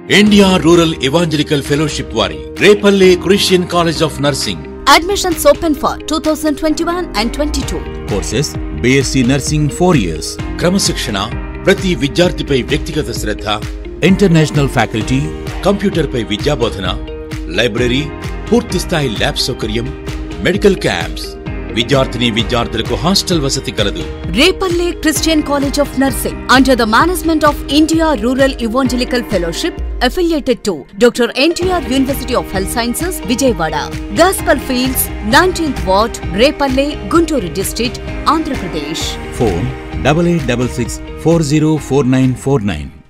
India rural evangelical fellowship వారి Repalle Christian college of nursing Admissions open for 2021 and 22. Courses BSc Nursing 4 years. క్రమశిక్షణ ప్రతి విద్యార్థిపై వ్యక్తిగత శ్రద్ధ International faculty. కంప్యూటర్పై విద్యాబోధన library పూర్తి స్థాయి ల్యాబ్ సౌకర్యం మెడికల్ క్యాంప్స్ విద్యార్థిని విద్యార్థులకు హాస్టల్ వసతి కలదు Repalle Christian College of Nursing under the management of India Rural Evangelical Fellowship affiliated to Dr. NTR University of Health Sciences, Vijayawada. Gospel Fields, 19th Ward, Repalle, Guntur District, Andhra Pradesh. Phone 8866 404949.